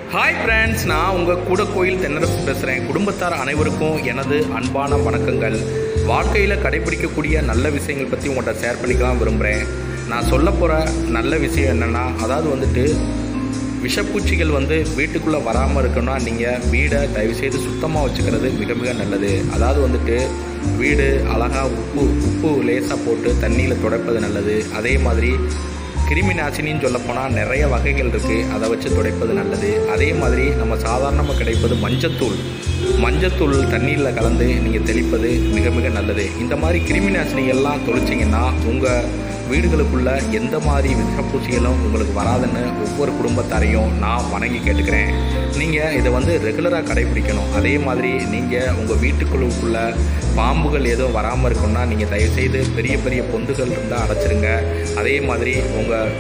hi friends நான் உங்கள் கூட கோயில் தென்னரசு பேசுகிறேன் குடும்பத்தார் அனைவருக்கும் எனது அன்பான வணக்கங்கள் வாழ்க்கையில் கடைபிடிக்கக்கூடிய நல்ல விஷயங்கள் பற்றி உங்கள்கிட்ட ஷேர் பண்ணிக்கலாம் விரும்புகிறேன் நான் சொல்ல போகிற நல்ல விஷயம் என்னென்னா அதாவது வந்துட்டு விஷப்பூச்சிகள் வந்து வீட்டுக்குள்ளே வராமல் இருக்கணும்னா நீங்கள் வீடை தயவுசெய்து சுத்தமாக வச்சுக்கிறது மிக மிக நல்லது அதாவது வந்துட்டு வீடு அழகாக உப்பு உப்பு லேசாக போட்டு தண்ணியில் துடைப்பது நல்லது அதே மாதிரி கிருமி நாசினின்னு சொல்லப்போனால் நிறைய வகைகள் இருக்குது அதை வச்சு துடைப்பது நல்லது அதே மாதிரி நம்ம சாதாரணமாக கிடைப்பது மஞ்சத்தூள் மஞ்சத்தூள் தண்ணீரில் கலந்து நீங்கள் தெளிப்பது மிக மிக நல்லது இந்த மாதிரி கிருமி நாசினிகள்லாம் தொளிச்சிங்கன்னா உங்கள் வீடுகளுக்குள்ள எந்த மாதிரி விஷப்பூச்சிகளும் உங்களுக்கு வராதுன்னு ஒவ்வொரு குடும்பத்தாரையும் நான் வணங்கி கேட்டுக்கிறேன் நீங்கள் இதை வந்து ரெகுலராக கடைபிடிக்கணும் அதே மாதிரி நீங்கள் உங்கள் வீட்டுக்குள்ளுக்குள்ள பாம்புகள் எதுவும் வராமல் இருக்கணும்னா நீங்கள் தயவுசெய்து பெரிய பெரிய பொந்துகள் இருந்தால் அடைச்சிருங்க அதே மாதிரி உங்கள்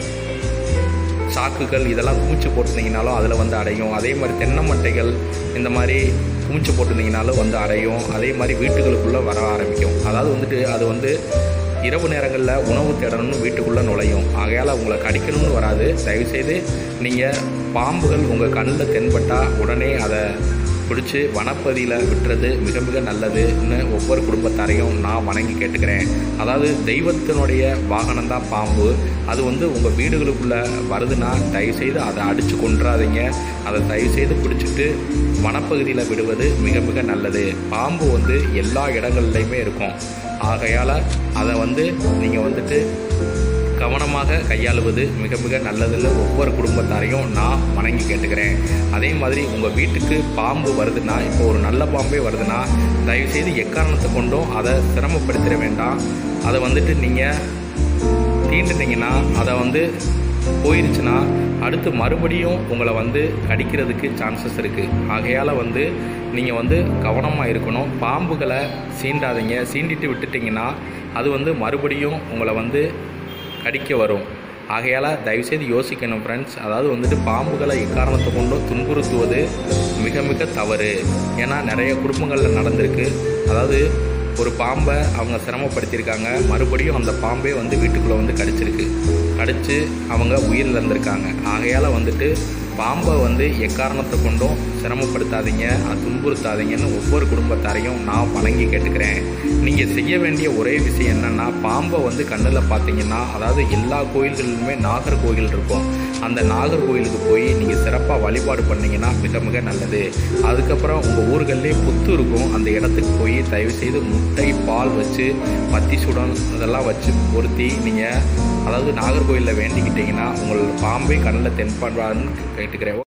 சாக்குகள் இதெல்லாம் குமிச்சு போட்டிருந்தீங்கனாலும் அதில் வந்து அடையும் அதே மாதிரி தென்னை மட்டைகள் இந்த மாதிரி குமிச்சு போட்டிருந்தீங்கனாலும் வந்து அடையும் அதே மாதிரி வீட்டுகளுக்குள்ளே வர ஆரம்பிக்கும் அதாவது வந்துட்டு அது வந்து இரவு நேரங்களில் உணவு தேடணும்னு வீட்டுக்குள்ளே நுழையும் ஆகையால் உங்களை கடிக்கணும்னு வராது தயவுசெய்து நீங்கள் பாம்புகள் உங்கள் கண்ணில் தென்பட்டால் உடனே அதை பிடிச்சி வனப்பகுதியில் விட்டுறது மிக மிக நல்லதுன்னு ஒவ்வொரு குடும்பத்தாரையும் நான் வணங்கி கேட்டுக்கிறேன் அதாவது தெய்வத்தினுடைய வாகனம் தான் பாம்பு அது வந்து உங்கள் வீடுகளுக்குள்ளே வருதுன்னா தயவுசெய்து அதை அடித்து கொன்றாதீங்க அதை தயவுசெய்து பிடிச்சிட்டு வனப்பகுதியில் விடுவது மிக மிக நல்லது பாம்பு வந்து எல்லா இடங்கள்லையுமே இருக்கும் ஆகையால் அதை வந்து நீங்கள் வந்துட்டு கவனமாக கையாளுவது மிக மிக நல்லதுன்னு ஒவ்வொரு குடும்பத்தாரையும் நான் வணங்கி கேட்டுக்கிறேன் அதே மாதிரி உங்கள் வீட்டுக்கு பாம்பு வருதுன்னா இப்போ ஒரு நல்ல பாம்பே வருதுன்னா தயவுசெய்து எக்காரணத்தை கொண்டும் அதை சிரமப்படுத்திட வேண்டாம் அதை வந்துட்டு நீங்கள் தீண்டுனீங்கன்னா அதை வந்து போயிருச்சுன்னா அடுத்து மறுபடியும் உங்களை வந்து கடிக்கிறதுக்கு சான்சஸ் இருக்குது ஆகையால் வந்து நீங்கள் வந்து கவனமாக இருக்கணும் பாம்புகளை சீண்டாதீங்க சீண்டிட்டு விட்டுட்டிங்கன்னா அது வந்து மறுபடியும் உங்களை வந்து கடிக்க வரும் ஆகையால் தயவுசெய்து யோசிக்கணும் ஃப்ரெண்ட்ஸ் அதாவது வந்துட்டு பாம்புகளை எக்காரணத்தை கொண்டும் துன்புறுத்துவது மிக மிக தவறு ஏன்னா நிறைய குடும்பங்களில் நடந்திருக்கு அதாவது ஒரு பாம்பை அவங்க சிரமப்படுத்தியிருக்காங்க மறுபடியும் அந்த பாம்பே வந்து வீட்டுக்குள்ளே வந்து கடிச்சிருக்கு கடித்து அவங்க உயிரில் இருந்திருக்காங்க ஆகையால் வந்துட்டு பாம்பை வந்து எக்காரணத்தை கொண்டும் சிரமப்படுத்தாதீங்க அது துன்புறுத்தாதீங்கன்னு ஒவ்வொரு குடும்பத்தாரையும் நான் வணங்கி கேட்டுக்கிறேன் நீங்கள் செய்ய வேண்டிய ஒரே விஷயம் என்னென்னா பாம்பை வந்து கண்ணில் பார்த்தீங்கன்னா அதாவது எல்லா கோயில்களிலுமே நாகர் கோயில் இருக்கும் அந்த நாகர் கோயிலுக்கு போய் நீங்கள் சிறப்பாக வழிபாடு பண்ணிங்கன்னா மிக மிக நல்லது அதுக்கப்புறம் உங்கள் ஊர்கள்லேயே புத்து இருக்கும் அந்த இடத்துக்கு போய் தயவுசெய்து முட்டை பால் வச்சு பத்தி சுடம் இதெல்லாம் வச்சு பொருத்தி நீங்கள் அதாவது நாகர்கோயிலில் வேண்டிக்கிட்டிங்கன்னா உங்கள் பாம்பை கண்ணில் தென்படுறான்னு கேட்டுக்கிறேன்